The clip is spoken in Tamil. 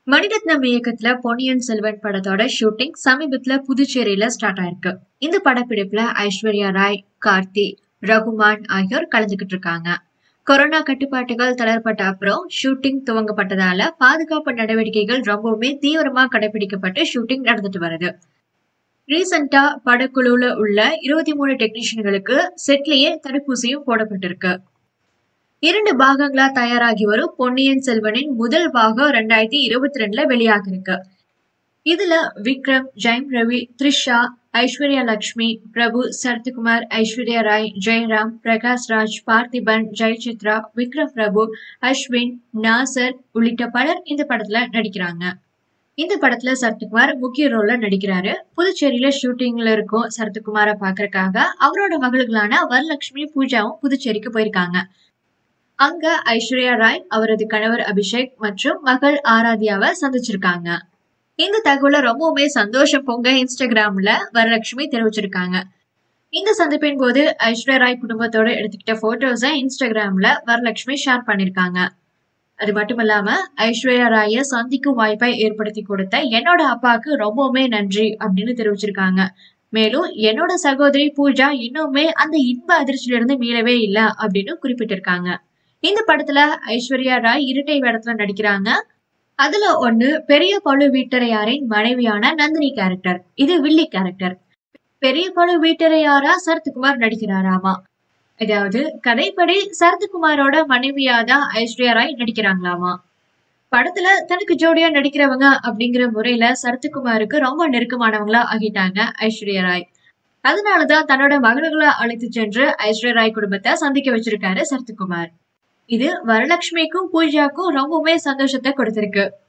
மணிரத்னம் இயக்கத்துல பொன்னியின் செல்வன் படத்தோட ஷூட்டிங் சமீபத்துல புதுச்சேரியில ஸ்டார்ட் ஆயிருக்கு இந்த படப்பிடிப்புல ஐஸ்வர்யா ராய் கார்த்தி ரகுமான் ஆகியோர் கலந்துகிட்டு இருக்காங்க கொரோனா கட்டுப்பாட்டுகள் தளர்பட்ட அப்புறம் ஷூட்டிங் துவங்கப்பட்டதால பாதுகாப்பு நடவடிக்கைகள் ரொம்பவுமே தீவிரமா கடைபிடிக்கப்பட்டு ஷூட்டிங் நடந்துட்டு வருது ரீசெண்டா படக்குழுல உள்ள இருபத்தி மூணு டெக்னீஷியன்களுக்கு செட்லயே தடுப்பூசியும் போடப்பட்டிருக்கு இரண்டு பாகங்களா தயாராகி வரும் பொன்னியின் செல்வனின் முதல் பாகம் ரெண்டாயிரத்தி இருபத்தி ரெண்டுல வெளியாக இருக்கு இதுல விக்ரம் ஜெயம் ரவி த்ரிஷா ஐஸ்வர்யா லட்சுமி பிரபு சரத்குமார் ஐஸ்வர்யா ராய் ஜெயராம் பிரகாஷ் ராஜ் பார்த்திபன் ஜெயசித்ரா விக்ரம் பிரபு அஸ்வின் நாசர் உள்ளிட்ட பலர் இந்த படத்துல நடிக்கிறாங்க இந்த படத்துல சரத்குமார் முக்கிய ரோல்ல நடிக்கிறாரு புதுச்சேரியில ஷூட்டிங்ல இருக்கும் சரத்குமாரை பாக்குறதுக்காக அவரோட மகளுகளான வரலட்சுமி பூஜாவும் புதுச்சேரிக்கு போயிருக்காங்க அங்க ஐஸ்வர்யா ராய் அவரது கணவர் அபிஷேக் மற்றும் மகள் ஆராத்யாவை சந்திச்சிருக்காங்க இந்த தகவலை ரொம்பவுமே சந்தோஷம் பொங்க இன்ஸ்டாகிராம்ல வரலட்சுமி தெரிவிச்சிருக்காங்க இந்த சந்திப்பின் போது ஐஸ்வர்யா ராய் குடும்பத்தோட எடுத்துக்கிட்ட போட்டோஸை இன்ஸ்டாகிராம்ல வரலட்சுமி ஷேர் பண்ணிருக்காங்க அது மட்டும் இல்லாம ஐஸ்வர்யா ராய சந்திக்கும் வாய்ப்பை ஏற்படுத்தி கொடுத்த என்னோட அப்பாவுக்கு ரொம்பவுமே நன்றி அப்படின்னு தெரிவிச்சிருக்காங்க மேலும் என்னோட சகோதரி பூஜா இன்னுமே அந்த இன்ப அதிர்ச்சியில இருந்து மீளவே இல்லை அப்படின்னு குறிப்பிட்டிருக்காங்க இந்த படத்துல ஐஸ்வர்யா ராய் இரட்டை வேடத்துல நடிக்கிறாங்க அதுல ஒண்ணு பெரிய பழு வீட்டரையாரின் மனைவியான நந்தினி கேரக்டர் இது வில்லி கேரக்டர் பெரிய பழு வீட்டரையாரா சரத்குமார் நடிக்கிறாராமா அதாவது கதைப்படி சரத்குமாரோட மனைவியா தான் ஐஸ்வர்யா ராய் நடிக்கிறாங்களாமா படத்துல தனக்கு ஜோடியா நடிக்கிறவங்க அப்படிங்கிற முறையில சரத்குமாருக்கு ரொம்ப நெருக்கமானவங்களா ஆகிட்டாங்க ஐஸ்வர்யா ராய் அதனாலதான் தன்னோட மகள்களை அழைத்து சென்று ஐஸ்வர்யா ராய் குடும்பத்தை சந்திக்க வச்சிருக்காரு சரத்குமார் இது வரலட்சுமிக்கும் பூஜாக்கும் ரொம்பவுமே சந்தோஷத்தை கொடுத்திருக்கு